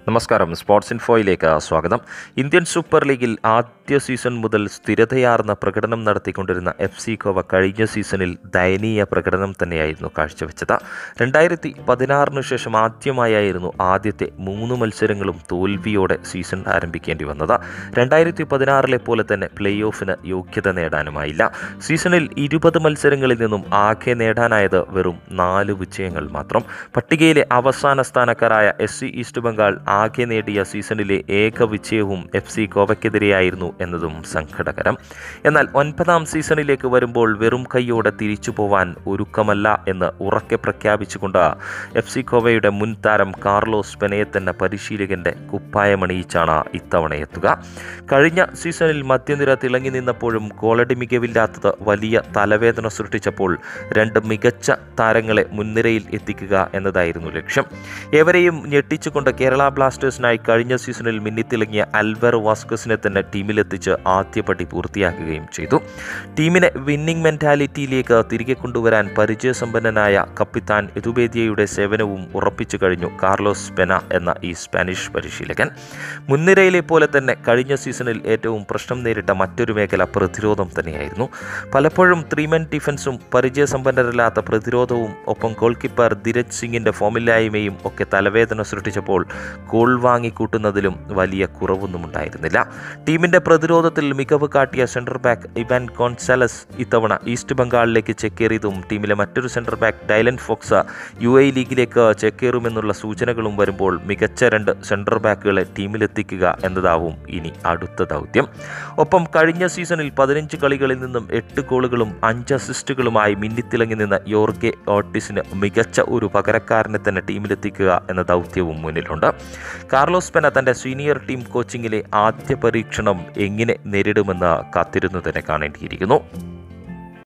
നമസ്കാരം സ്പോർട്സ് ഇൻഫോയിലേക്ക് സ്വാഗതം Indian super ലീഗിൽ ആദ്യ സീസൺ മുതൽ സ്ഥിരതയാർന്ന പ്രകടനം നടത്തിക്കൊണ്ടിരുന്ന എഫ് സി ഗോവ കഴിഞ്ഞ സീസണിൽ ദയനീയ പ്രകടനം തന്നെയായിരുന്നു കാഴ്ചവെച്ചത് രണ്ടായിരത്തി പതിനാറിന് ശേഷം ആദ്യമായായിരുന്നു ആദ്യത്തെ മൂന്ന് മത്സരങ്ങളും തോൽവിയോടെ സീസൺ ആരംഭിക്കേണ്ടി വന്നത് രണ്ടായിരത്തി പതിനാറിലെ പോലെ തന്നെ പ്ലേ ഓഫിന് യോഗ്യത നേടാനുമായില്ല സീസണിൽ ഇരുപത് മത്സരങ്ങളിൽ നിന്നും ആകെ നേടാനായത് വെറും നാല് വിജയങ്ങൾ മാത്രം പട്ടികയിലെ അവസാന സ്ഥാനക്കാരായ എസ് സി ഈസ്റ്റ് ബംഗാൾ ആകെ നേടിയ സീസണിലെ ഏക വിജയവും എഫ് സി ഗോവയ്ക്കെതിരെയായിരുന്നു എന്നതും സങ്കടകരം എന്നാൽ ഒൻപതാം സീസണിലേക്ക് വരുമ്പോൾ വെറും കൈയോടെ തിരിച്ചു പോവാൻ ഒരുക്കമല്ല എന്ന് ഉറക്കെ പ്രഖ്യാപിച്ചുകൊണ്ട് എഫ് സി ഗോവയുടെ മുൻ താരം കാർലോസ് പെനയത്ത് എന്ന പരിശീലകന്റെ കുപ്പായമണിയിച്ചാണ് ഇത്തവണ എത്തുക കഴിഞ്ഞ സീസണിൽ മധ്യനിര തിളങ്ങി നിന്നപ്പോഴും ഗോളടി മികവില്ലാത്തത് വലിയ തലവേദന സൃഷ്ടിച്ചപ്പോൾ രണ്ട് മികച്ച താരങ്ങളെ മുൻനിരയിൽ എത്തിക്കുക എന്നതായിരുന്നു ലക്ഷ്യം ഏവരെയും ഞെട്ടിച്ചുകൊണ്ട് കേരള ബ്ലാസ്റ്റേഴ്സിനായി കഴിഞ്ഞ സീസണിൽ മിന്നിത്തിളങ്ങിയ അൽവർ വാസ്കസിനെ തന്നെ ടീമിലെത്തിച്ച് ആദ്യപടി പൂർത്തിയാക്കുകയും ചെയ്തു ടീമിനെ വിന്നിംഗ് മെൻറ്റാലിറ്റിയിലേക്ക് തിരികെ കൊണ്ടുവരാൻ പരിചയസമ്പന്നനായ കപ്പിത്താൻ എതുബേദിയയുടെ സേവനവും ഉറപ്പിച്ചു കഴിഞ്ഞു കാർലോസ് പെന എന്ന ഈ സ്പാനിഷ് പരിശീലകൻ മുൻനിരയിലെ പോലെ തന്നെ കഴിഞ്ഞ സീസണിൽ ഏറ്റവും പ്രശ്നം നേരിട്ട മറ്റൊരു മേഖല പ്രതിരോധം തന്നെയായിരുന്നു പലപ്പോഴും ത്രീമൻ ഡിഫൻസും പരിചയസമ്പന്നരല്ലാത്ത പ്രതിരോധവും ഒപ്പം ഗോൾ കീപ്പർ ധിരജ് സിംഗിൻ്റെ ഫോമില്ലായ്മയും ഒക്കെ തലവേദന സൃഷ്ടിച്ചപ്പോൾ ഗോൾ വാങ്ങിക്കൂട്ടുന്നതിലും വലിയ കുറവൊന്നും ഉണ്ടായിരുന്നില്ല ടീമിൻ്റെ പ്രതിരോധത്തിൽ മികവ് കാട്ടിയ സെൻട്രൽ ബാക്ക് ഇവാൻ കോൺസാലസ് ഇത്തവണ ഈസ്റ്റ് ബംഗാളിലേക്ക് ചെക്കേറിയതും ടീമിലെ മറ്റൊരു central back Dylan Fox U A ലീഗിലേക്ക് ചെക്കേറുമെന്നുള്ള സൂചനകളും വരുമ്പോൾ മികച്ച രണ്ട് സെൻട്രൽ ബാക്കുകളെ ടീമിലെത്തിക്കുക എന്നതാവും ഇനി അടുത്ത ദൗത്യം ഒപ്പം കഴിഞ്ഞ സീസണിൽ പതിനഞ്ച് കളികളിൽ നിന്നും എട്ട് ഗോളുകളും അഞ്ച് അസിസ്റ്റുകളുമായി മിന്നിത്തിളങ്ങി നിന്ന യോർഗെ ഓട്ടിസിന് മികച്ച ഒരു പകരക്കാരനെ തന്നെ ടീമിലെത്തിക്കുക എന്ന ദൗത്യവും മുന്നിലുണ്ട് കാർലോസ് പെന തൻ്റെ സീനിയർ ടീം കോച്ചിങ്ങിലെ ആദ്യ പരീക്ഷണം എങ്ങനെ നേരിടുമെന്ന് കാത്തിരുന്നു തന്നെ കാണേണ്ടിയിരിക്കുന്നു